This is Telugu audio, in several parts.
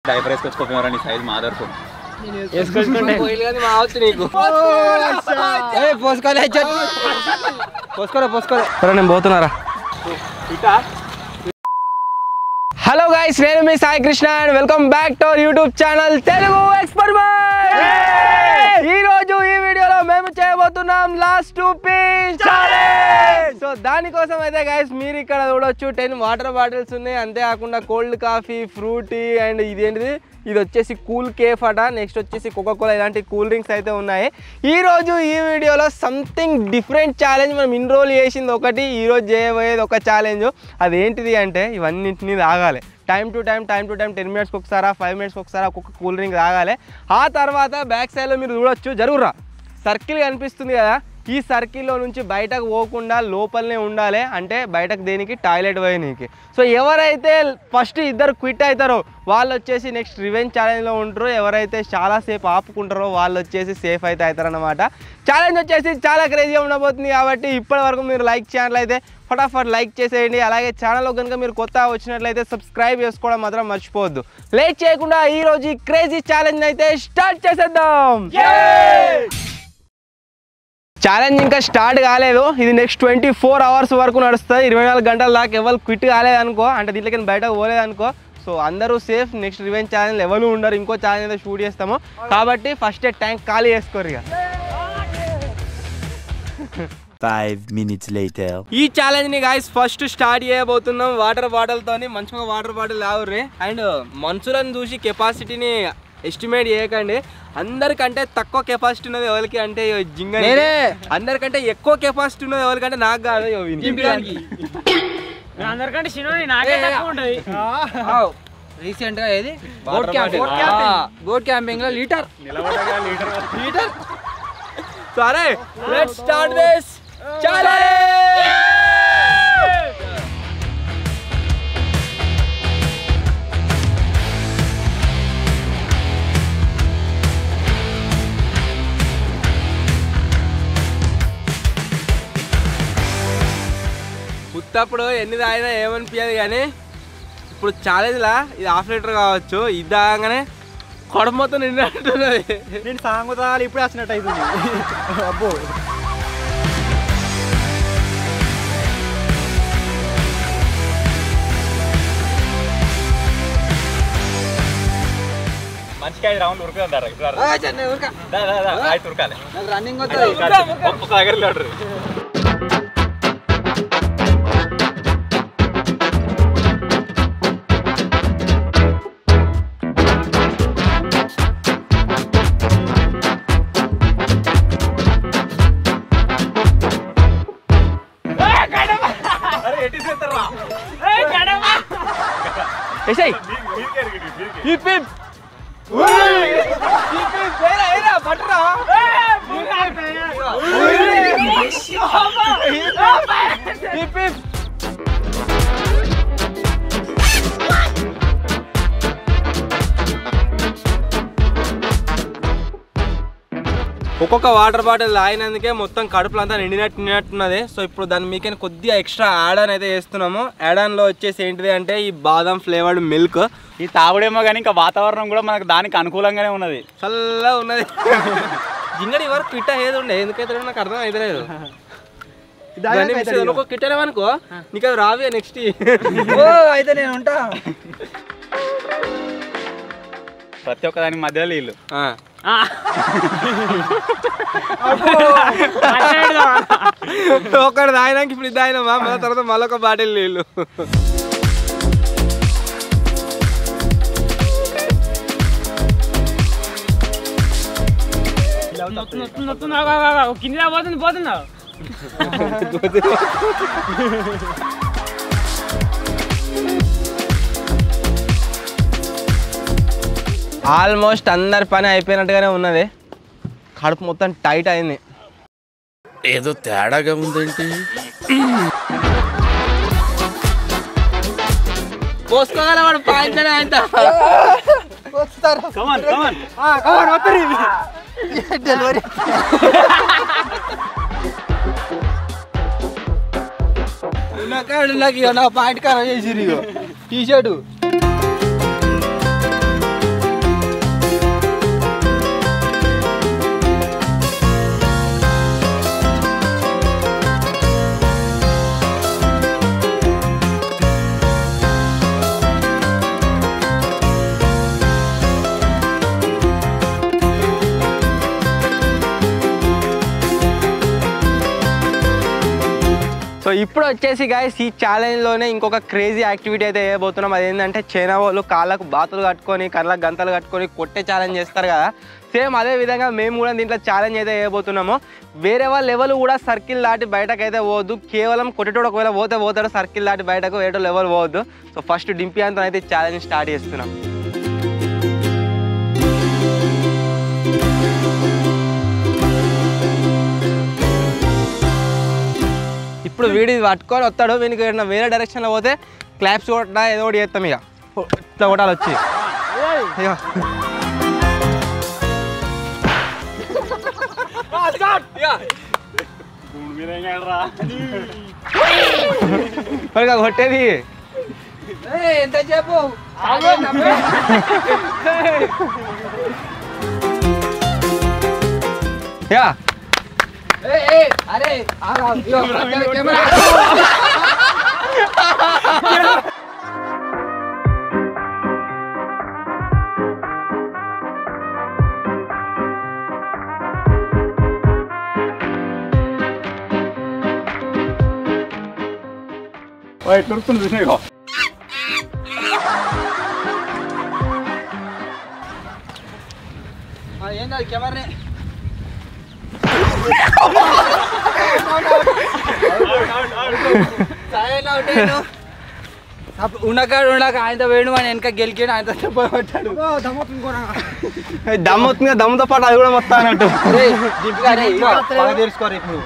డైపర్ వేసుకొచ్చుకోపోయారా నీ సైజ్ మాదర్సు పోసుకోలే పోసుకోలే పోసుకోలే సరే నేను పోతున్నారా హలో గైస్ నేను మీ Sai Krishna and welcome back to our YouTube channel Telugu experiment ఈ రోజు ఈ వీడియోలో మేము చేయబోతున్నాం last two piece challenge so దానికోసం అయితే గైస్ మీరు ఇక్కడ చూడొచ్చు టెన్ వాటర్ బాటిల్స్ ఉన్నాయి అంతేకాకుండా కోల్డ్ కాఫీ ఫ్రూటీ అండ్ ఇదేంటిది ఇది వచ్చేసి కూల్ కేఫ్ అట నెక్స్ట్ వచ్చేసి కోకా కోలా ఇలాంటి కూల్ డ్రింక్స్ అయితే ఉన్నాయి ఈ రోజు ఈ వీడియోలో సంథింగ్ డిఫరెంట్ ఛాలెంజ్ మనం ఇన్రోల్ చేసింది ఒకటి ఈ రోజు చేయబోయేది ఒక ఛాలెంజ్ అదేంటిది అంటే ఇవన్నింటినీ తాగాలి time to time time to time ten మినిట్స్కి ఒకసారి ఫైవ్ మినిట్స్కి ఒకసారి ఒక్కొక్క కూల్ డ్రింక్ తాగాలి ఆ తర్వాత బ్యాక్ సైడ్లో మీరు చూడొచ్చు జరుగురా సర్కిల్ కనిపిస్తుంది కదా ఈ సర్కిల్లో నుంచి బయటకు పోకుండా లోపలనే ఉండాలి అంటే బయటకు దేనికి టాయిలెట్ పోయనీకి సో ఎవరైతే ఫస్ట్ ఇద్దరు క్విట్ అవుతారో వాళ్ళు వచ్చేసి నెక్స్ట్ రివెంజ్ ఛాలెంజ్లో ఉంటారో ఎవరైతే చాలాసేపు ఆపుకుంటారో వాళ్ళు వచ్చేసి సేఫ్ అయితే అవుతారనమాట ఛాలెంజ్ వచ్చేసి చాలా క్రేజీగా ఉండబోతుంది కాబట్టి ఇప్పటి వరకు మీరు లైక్ చేయాలైతే ఫటాఫట్ లైక్ చేసేయండి అలాగే ఛానల్లో కనుక మీరు కొత్త వచ్చినట్లయితే సబ్స్క్రైబ్ చేసుకోవడం మాత్రం మర్చిపోవద్దు లేట్ చేయకుండా ఈ రోజు ఈ క్రేజీ ఛాలెంజ్ అయితే స్టార్ట్ చేసేద్దాం ఛాలెంజ్ ఇంకా స్టార్ట్ కాలేదు ఇది నెక్స్ట్ ట్వంటీ ఫోర్ అవర్స్ వరకు నడుస్తుంది ఇరవై నాలుగు గంటల దాకా ఎవరు క్విట్ కాలేదనుకో అంటే దీంట్లోకి బయటకు పోలేదనుకో సో అందరూ సేఫ్ నెక్స్ట్ రివెంజ్ ఛానల్ ఎవరు ఉండరు ఇంకో ఛానల్ అయితే షూట్ చేస్తాము కాబట్టి ఫస్ట్ ట్యాంక్ ఖాళీ చేసుకోరు ఇక Five minutes later. ఈ ఛాలెంజ్ ని గాయస్ ఫస్ట్ స్టార్ట్ చేయబోతున్నాం వాటర్ బాటిల్ తోని మంచిగా వాటర్ బాటిల్ తాగుర్రి అండ్ మనుషులను చూసి కెపాసిటీని ఎస్టిమేట్ చేయకండి అందరికంటే తక్కువ కెపాసిటీ ఉన్నది ఎవరికి అంటే జింగ అందరికంటే ఎక్కువ కెపాసిటీ ఉన్నది ఎవరికంటే నాకు కాదు ఇగో వీనికి. అందరికంటే చిన్నది నాకే తక్కువ ఉంటది రీసెంట్ గా ఏది Boat camping. బోట్ క్యాంపింగ్ లో లీటర్ లీటర్ సరే లెట్స్ స్టార్ట్ దిస్ ఛాలెంజ్ పుట్టప్పుడు ఎన్ని తాగినా ఏమనిపించదు కానీ ఇప్పుడు ఛాలెంజ్లా ఇది హాఫ్ లీటర్ కావచ్చు ఇది తాగగానే కడుపు మొత్తం నిండినట్టున్నది నేను సాంగుతాలు ఇప్పుడు వచ్చినట్టు అవుతుంది అబ్బో మంచిగా ఐదు రౌండ్లు ఉరుకుతారు ఇప్పుడు దా, దా, దా, అయితే ఉరకాలి రన్నింగ్ ఒక్క దగ్గర ఆర్డర్ ఏసేయ్ హిప్ హిప్ హిప్ హిప్ ఏరా ఏరా పట్టురా హిప్ హిప్ ఒక్కొక్క వాటర్ బాటిల్ తాగినందుకే మొత్తం కడుపులో అంతా నిండినట్టు నిండినట్టున్నది సో ఇప్పుడు దాని మీకైనా కొద్దిగా ఎక్స్ట్రా యాడ్ ఆన్ అయితే వేస్తున్నాము యాడ్ ఆన్ లో వచ్చేసి ఏంటిది అంటే ఈ బాదం ఫ్లేవర్డ్ మిల్క్ ఈ తాగుడేమో కానీ ఇంకా వాతావరణం కూడా మనకు దానికి అనుకూలంగానే ఉన్నది చల్లగా ఉన్నది జింగడి వరకు కిట్ట ఏది ఉండే ఎందుకైతే నాకు అర్థం అయితే లేదు కిట్టలేమనుకో నీకు అది రావే నెక్స్ట్ అయితే నేను ఉంటా ప్రతి ఒక్క దాని మధ్యలో నీళ్ళు ఒకటి తాగినాక ఇప్పుడు ఇది తాగినామా మళ్ళీ తర్వాత మళ్ళీ ఒక బాటిల్ నీళ్ళు కింద పోతుంది పోతున్నావు ఆల్మోస్ట్ అందరి పని అయిపోయినట్టుగానే ఉన్నది కడుపు మొత్తం టైట్ అయింది ఏదో తేడాగా ఉందేంటి పోసుకోగల వాడు పాయించడే అంత కమాన్ కమాన్ డెలివరీ నాకు నాకు ఇక నా పాయింట్ ఖరాబ్ చేసిరు ఇగో టీ షర్టు సో ఇప్పుడు వచ్చేసి గాయస్ ఈ ఛాలెంజ్లోనే ఇంకొక క్రేజీ యాక్టివిటీ అయితే చేయబోతున్నాం అదేంటంటే చైనా వాళ్ళు కాళ్ళకు బాతులు కట్టుకొని కళ్ళకు గంతలు కట్టుకొని కొట్టే ఛాలెంజ్ చేస్తారు కదా సేమ్ అదే విధంగా మేము కూడా దీంట్లో ఛాలెంజ్ అయితే చేయబోతున్నాము వేరే వాళ్ళ లెవెల్ కూడా సర్కిల్ దాటి బయటకు అయితే పోవద్దు కేవలం కొట్టేటోడు ఒకవేళ పోతే పోతాడు సర్కిల్ దాటి బయటకు వేరే లెవెల్ పోవద్దు సో ఫస్ట్ డింపి అంతా అయితే ఛాలెంజ్ స్టార్ట్ చేస్తున్నాం ఇప్పుడు వీడి ఇది పట్టుకొని వస్తాడు వీనికి ఏదైనా వేరే డైరెక్షన్లో పోతే క్లాప్స్ కొట్టడా ఏదో ఒకటి చేస్తాం ఇక ఇట్లా కొట్టాలి వచ్చి ఇక మరి ఇక కొట్టేది ఏయ్, ఎంత చెప్పు ఇక అరే ఆగు, ఆగు. ఇగో, కెమెరా. ఆ, ఏంది అది కెమెరానే ఉండకాడు ఉండక ఆయనతో వేణు అని వెనక గెలికాడు ఆయనతో పోగొట్టాడు దమ్ అవుతుంది కదా, దమ్ముతో పాటు అది కూడా మొత్తం అన్నట్టు అరే, దింపుగా రే, ఇగో. బాగా తెలుసుకోరు ఇప్పుడు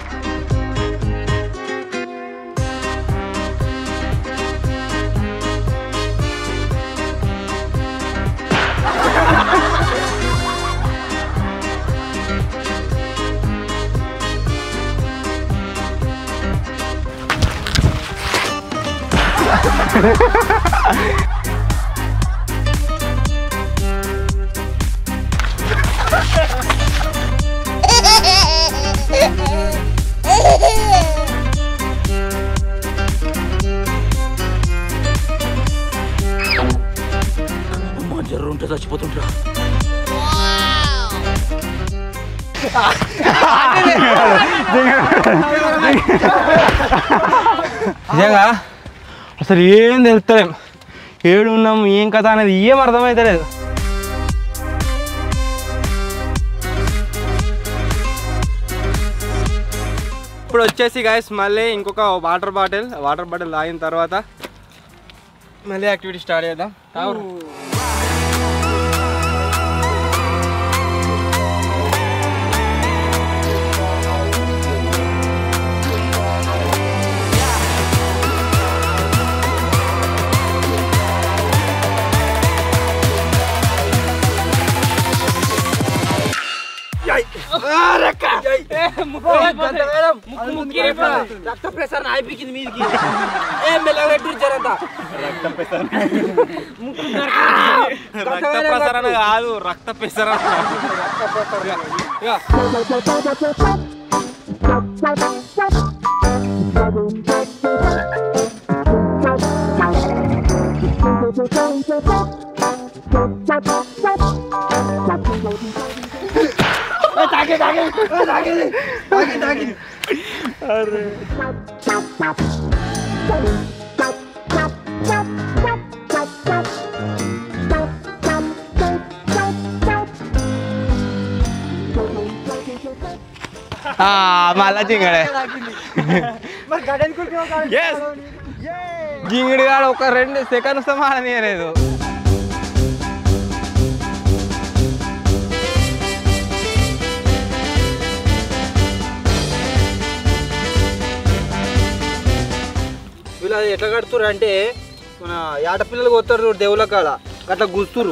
నిజంగా అసలు ఏం తెలుస్తలేం ఏడు ఉన్నాం ఏం కథ అనేది ఏం అర్థమైతలేదు ఇప్పుడు వచ్చేసి గాయస్ మళ్ళీ ఇంకొక వాటర్ బాటిల్ వాటర్ బాటిల్ తాగిన తర్వాత మళ్ళీ యాక్టివిటీ స్టార్ట్ చేద్దాం తాగురు. రక్త ప్రెషర్ అయిపోయింది మీదికి ఏం మెల్లగా పెట్టు జరంతా రక్త ప్రసరణ కాదు రక్త ప్రసరణ మళ్ళా చింగడే జింగిడి గాడు ఒక రెండు సెకండ్స్ మాడనీయలేదు వీళ్ళు అది ఎట్లా కడుతురు అంటే మన ఆడపిల్లలు కొత్తారు చూడు దేవుళ్ళ కాడ అట్లా గుస్తురు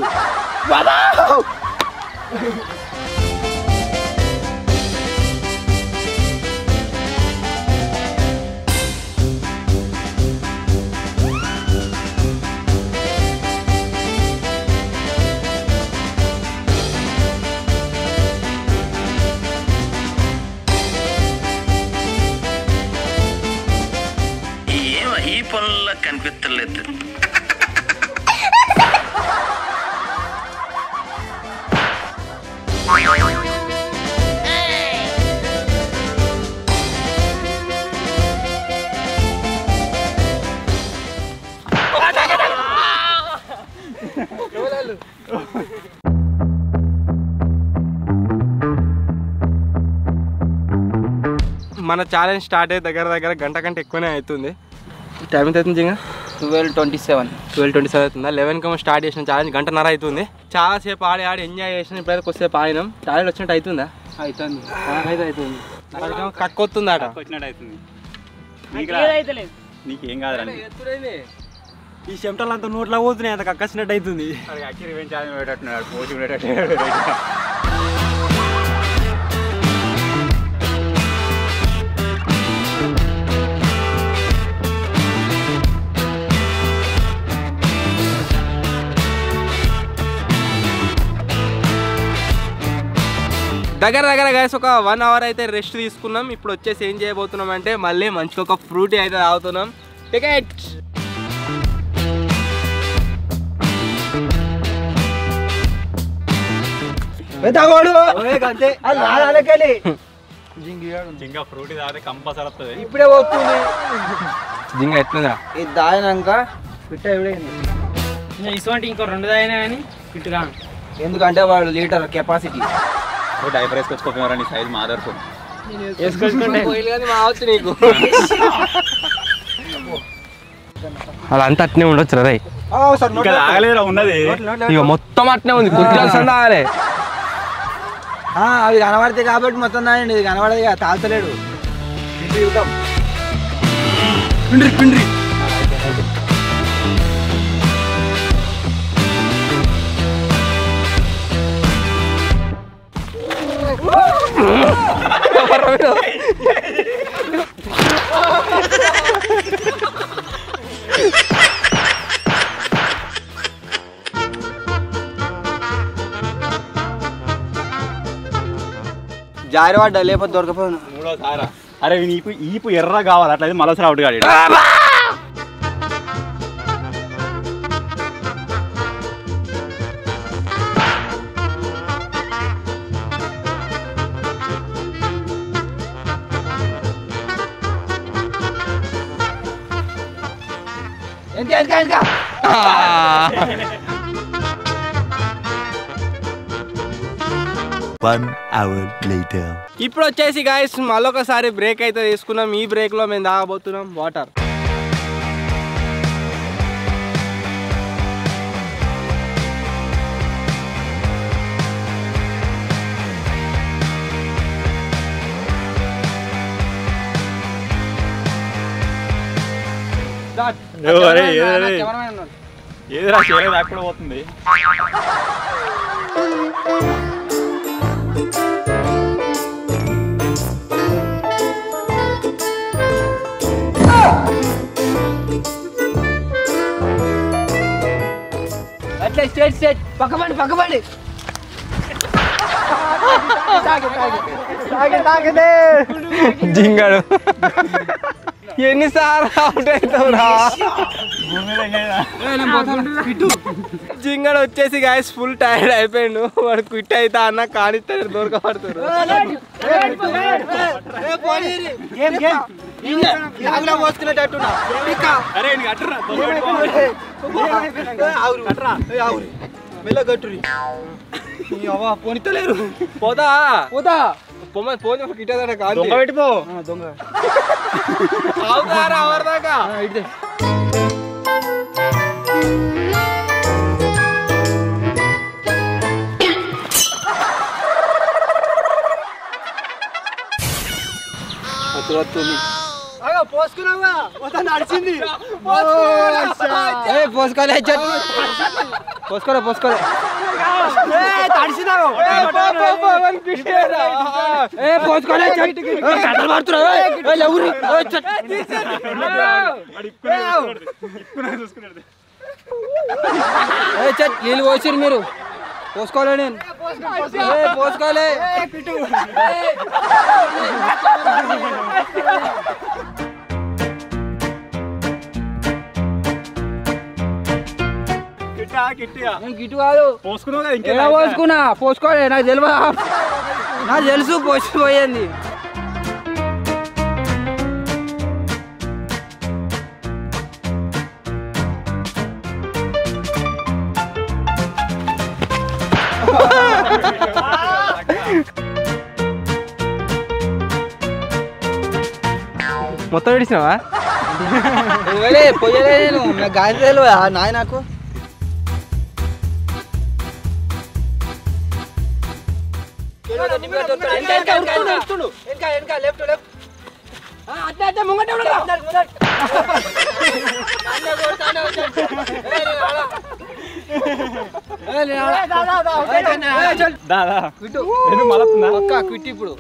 ఏం ఈ పనుల్లో కనిపించలేదు మన ఛాలెంజ్ స్టార్ట్ అయ్యే దగ్గర దగ్గర గంట కంటే ఎక్కువనే అవుతుంది టైం ఎంత అవుతుంది ఇంకా twelve twenty seven twelve twenty seven అవుతుందా లెవెన్ కమ్మ స్టార్ట్ చేసిన ఛాలెంజ్ గంటన్నర అవుతుంది చాలా సేపు ఆడి ఆడి ఎంజాయ్ చేసిన ఇప్పుడైతే కొద్దిసేపు ఆడినాం టాయిలెట్ వచ్చినట్టు అవుతుందా అవుతుంది నాకైతే అవుతుంది కక్కొస్తుందట వచ్చినట్టు అవుతుంది నీకు నీకేం కాదురండి ఈ చెమటలు అంత నోట్లో పోతున్నాయి అంత కక్కసినట్టు అవుతుంది యాక్చువల్లీ ఈవెంట్ ఛాలెంజ్ పెట్టేట్టున్నాడు పోటీ ఉండేటట్టు దగ్గర దగ్గర గైస్ ఒక వన్ అవర్ అయితే రెస్ట్ తీసుకున్నాం ఇప్పుడు వచ్చేసి ఏం చేయబోతున్నాం అంటే మళ్ళీ మంచిగా ఒక ఫ్రూటీ అయితే తాగుతున్నాం టికెట్ పెద్దవాడు అంతే అది నాలుగెళ్ళి ఇంకా ఫ్రూట్ తాగితే కంపల్సరీ వస్తుంది ఇప్పుడే పోతుంది జింగ ఎట్లుందా ఇది దాయినాక పిట్ట ఇవిడే ఇటువంటి ఇంకో రెండు దాయినా కానీ ఇటుగా ఎందుకంటే వాడు లీటర్ కెపాసిటీ డైపర్ వేసుకొచ్చుకోపోయారా నీ సైజ్ మాదర్పు మావచ్చు నీకు అలా అంతా అట్నే ఉండొచ్చు రై ఇంకా తాగలేరా ఉన్నది ఇక మొత్తం అట్నే ఉంది కుర్చాల్సిన తాగాలి అవి కనబడతాయి కాబట్టి మొత్తం దాయండి ఇది కనబడదు ఇక తాగుతలేడు పిండ్రి పిండ్రి జారి పడ్డా లేకపోతే దొరకపోయాను మూడో సారా అరే వీని ఈపు ఈపు ఎర్ర కావాలి అట్లయితే మరోసారి అవుట్ కాడు ఎంత ఎంత ఎంత One hour later. ఇప్పుడు వచ్చేసి గాయస్ మళ్ళొకసారి బ్రేక్ అయితే తీసుకున్నాం ఈ బ్రేక్ లో మేము తాగబోతున్నాం వాటర్ అరే ఏది ఏదిరా చేయలేదు అక్కడ పోతుంది అట్లా స్టేట్ స్టేట్ పక్కపండి పక్కపండి జింగాడు ఎన్నిసార్లు అవుట్ అవుతావు రా జింగడు వచ్చేసి గాయస్ ఫుల్ టైర్డ్ అయిపోయిండు వాడు క్విట్ అయితే అన్న కానిస్తాడు దొరకబడుతారు పోసుకునేటట్టున్నా అరే నీకు అట్టురా మెల్ల గట్టురి అవ్వ పోనిత్తలేరు పోతా పోతా పొమ్మ పోనీ ఒక గిట్ట కాదు దొంగ పెట్టిపో దొంగ అవుతారా ఎవరి దాకా ఇదే పోసుకున్నావా నడిచింది పోసుకోలే పోసుకోలే పోసుకోలే తడిసినావు ఏ పోసుకోలే కట్టలు పడుతున్నావు ఎవరు నీళ్ళు పోసిరు మీరు పోసుకోలే నేను ఏ, పోసుకోలే కిట్టా కిట్టిగా నేను గిట్టు కాదు పోసుకున్నావు కదా ఎలా ఇంకా పోసుకున్నా పోసుకోలే నాకు తెలియదా నాకు తెలుసు పోసిపోయింది మొత్తం విడిచినావా పోయలే పోయలే నేను నాకు గాలి తెలియదా నాయ నాకు దాదా నేను మలతుందా పక్కా క్విట్ ఇప్పుడు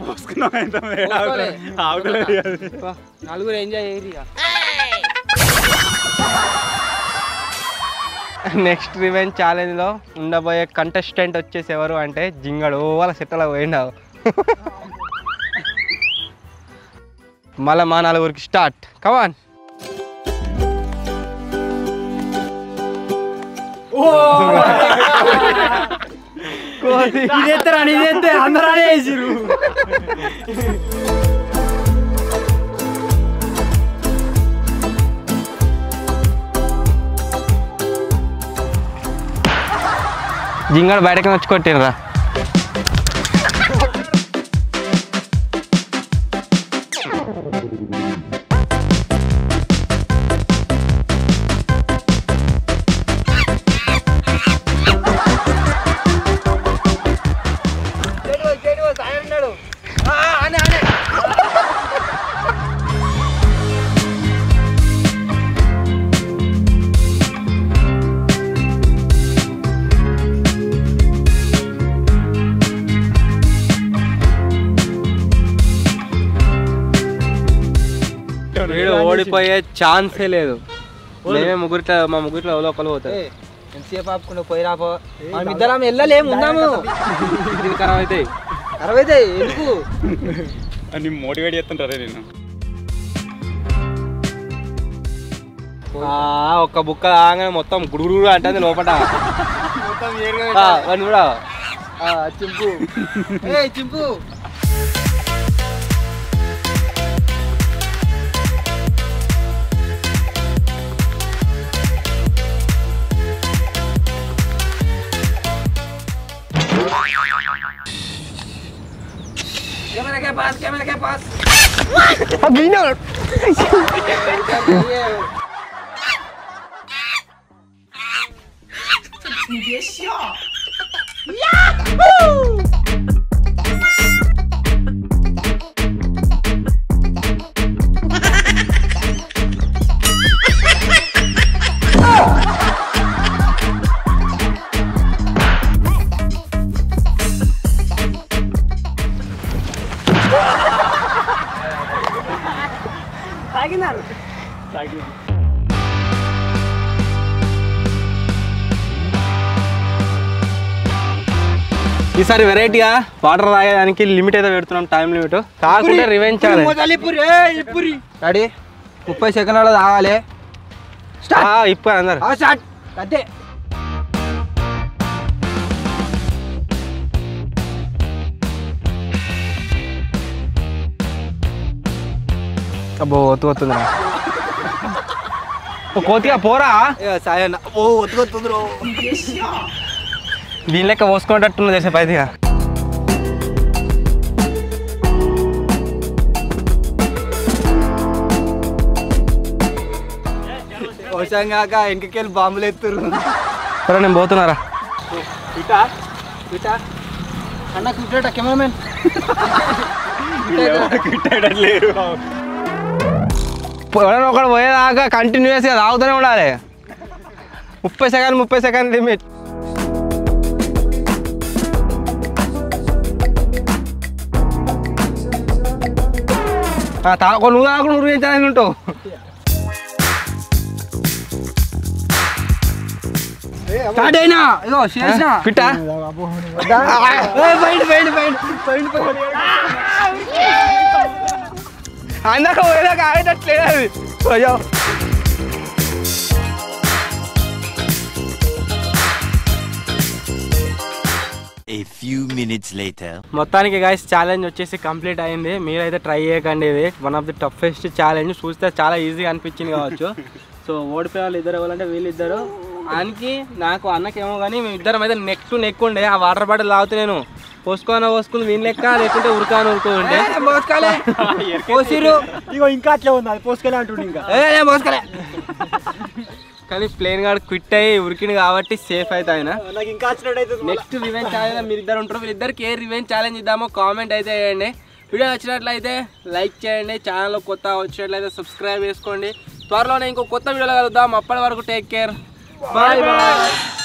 ఆగులేదు నలుగురు ఎంజాయ్ చేయరు నెక్స్ట్ రివెంజ్ ఛాలెంజ్ లో ఉండబోయే కంటెస్టెంట్ వచ్చేసి ఎవరు అంటే జింగడు వాళ్ళ సెట్టలో పోయినావు మళ్ళా మా నలుగురికి స్టార్ట్ కమాన్ ఇదేస్తారా ఇదేస్తే అందరూ అదే వేసిరు జింగడు బయటకి వచ్చి కొట్టినరా వీడు ఓడిపోయే ఛాన్సే లేదు మేమే ముగ్గురిట్లో మా ముగ్గురిలో ఎవరో ఒకరు పోతారు ఎంతసేపు ఆపుకుండా పోయి రాపో మనం ఇద్దరం వెళ్ళలేము ఉన్నాము ఇది ఖరాబ్ అవుతాయి అరవై ఎందుకు అని మోటివేట్ చేస్తుంటారే నేను ఆ, ఒక్క బుక్క ఆగానే మొత్తం గుడుగుడు అంటుంది లోపల ఆ, వాడిని కూడా ఆ, చింపు ఏ చింపు ఈసారి వెరైటీగా వాటర్ తాగేదానికి లిమిట్ అయితే పెడుతున్నాం టైం లిమిట్ కాకుండా రివెంజ్ ఛాలెంజ్ రెడీ ముప్పై సెకండ్లలో తాగాలి ఇప్పుడు అందరు ఆ, స్టార్ట్ అంతే అబ్బో ఒత్తు వస్తుంది కోతిగా పోరా సాయన్న ఓ ఒత్తుకొత్తుందిరో దీని లెక్క పోసుకునేటట్టున్న చేసే పైదిగా వర్షం కాక వెనకకెళ్ళి బాంబులు ఎత్తురు సరే నేను పోతున్నారా ఇటా ఇటా అన్న కూర్చోట కెమెరామెన్ లేరు ఎవరైనా ఒకడు పోయేదాకా కంటిన్యూస్గా తాగుతూనే ఉండాలి ముప్పై సెకండ్ ముప్పై సెకండ్ లిమిట్ తాగు నువ్వు తాగు నువ్వు పెంచాలని ఉంటావు స్టార్ట్ అయినా ఇగో చేసిన ఫిట్టా బయట బయట బయట బయట అందాక పోయేదాకా ఆగేటట్లేదు అది అయ్యో A few minutes later. మొత్తానికి గాయస్ ఛాలెంజ్ వచ్చేసి కంప్లీట్ అయింది మీరైతే ట్రై చేయకండి ఇది one of the toughest challenge చూస్తే చాలా ఈజీగా అనిపించింది కావచ్చు సో ఓడిపోయే వాళ్ళు ఇద్దరు ఎవరంటే వీళ్ళిద్దరు ఆయనకి నాకు అన్నకేమో కానీ మేము ఇద్దరం అయితే నెక్ టు నెక్ ఉండే ఆ వాటర్ బాటిల్ తాగుతూ నేను పోసుకోన పోసుకుని వీని లెక్క లేకుంటే ఉరకాన ఉరుకుంటే మోసుకోలే పోసిరు ఇగో ఇంకా అట్లే ఉంది అది పోసుకెళ్ళి అంటుండే ఇంకా ఏ మోసుకోలే కానీ ప్లేన్ గార్డ్ క్విట్ అయ్యి ఉరికిండు కాబట్టి సేఫ్ అయితే ఆయన నాకు ఇంకా వచ్చినట్టు అవుతుంది నెక్స్ట్ రివెంజ్ ఛాలెంజ్ మీరు ఇద్దరు ఉంటారు వీళ్ళిద్దరికి ఏ రివెంజ్ ఛాలెంజ్ ఇద్దామో కామెంట్ అయితే చేయండి వీడియో నచ్చినట్లయితే లైక్ చేయండి ఛానల్ కొత్త వచ్చినట్లయితే సబ్స్క్రైబ్ చేసుకోండి త్వరలోనే ఇంకో కొత్త వీడియోలో కలుద్దాం అప్పటి వరకు టేక్ కేర్ బాయ్ బాయ్